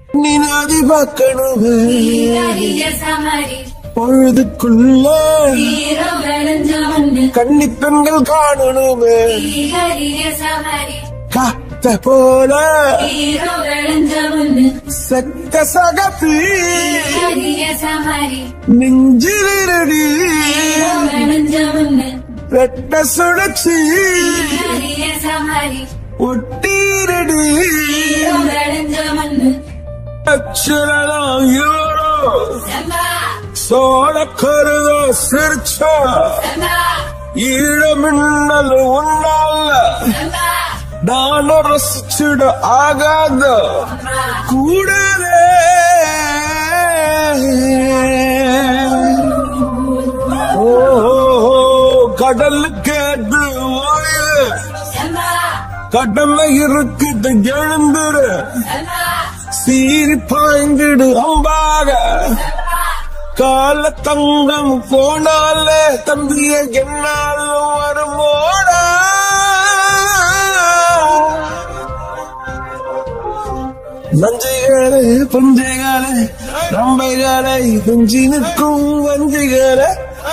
நீ நதி பார்க்கணுமே ஈரடிய சமரி பொழுதுக்குள்ள ஈரோ வெளுஞ்ச மண்ணு கன்னி பெண்கள் காணணுமே ஈரடிய சமரி காத்த போல ஈரோ வெளுஞ்ச மண்ணு செக்க சகப்பி ஈரடிய சமரி நெஞ்சிலிரடி ஈரோ வெளுஞ்ச மண்ணு ரெட்ட சுழற்சி ஈரடிய சமரி ஒட்டீரடி ஈரோ வெளுஞ்ச மண்ணு அச்சுரலாம் யூரோ சம்பா சோழ கருதோ சிரிச்சா சம்பா ஈழமின்னல் உன்னால சம்பா நானும் ரசிச்சுட ஆகாத கூடவே ஓ கடலுக்கு அது ஓய்வு சம்பா கடமை இருக்குது எழுந்துரு சம்பா சீறி பாய்ந்திடு அம்பாக கால தங்கம் போனாலே தம்பிய என்னாலும் வருமோடா நஞ்சைகளே புஞ்சைகளே நம்பைகளை குஞ்சி நிற்கும் வஞ்சிகளே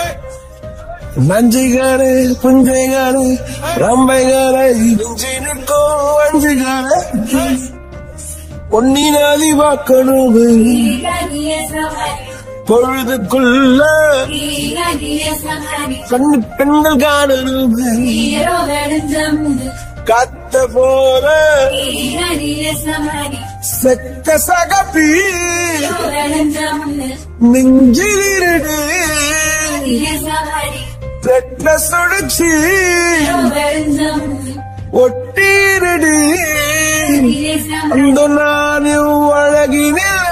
நஞ்சிகளே புஞ்சைகளே ரம்பைகளை குஞ்சி நிற்கும் வஞ்சிகளே பொன்னினாதி வாக்கணும் ஈரடிய சமரி பொழுதுக்குள்ள ஈரடிய சமரி கண்ணு பெண்கள் காணணும் ஈரோ வெளுஞ்ச மண்ணு கத்த போல ஈரடிய சமரி செக்க சகப்பி ஈரோ வெளுஞ்ச மண்ணு நெஞ்சிலிருடு ஈரடிய சமரி ரெட்ட சுழற்சி ஈரோ வெளுஞ்ச மண்ணு ஒட்டீரடி ஈரடிய சமரி அந்த நான் அழகினே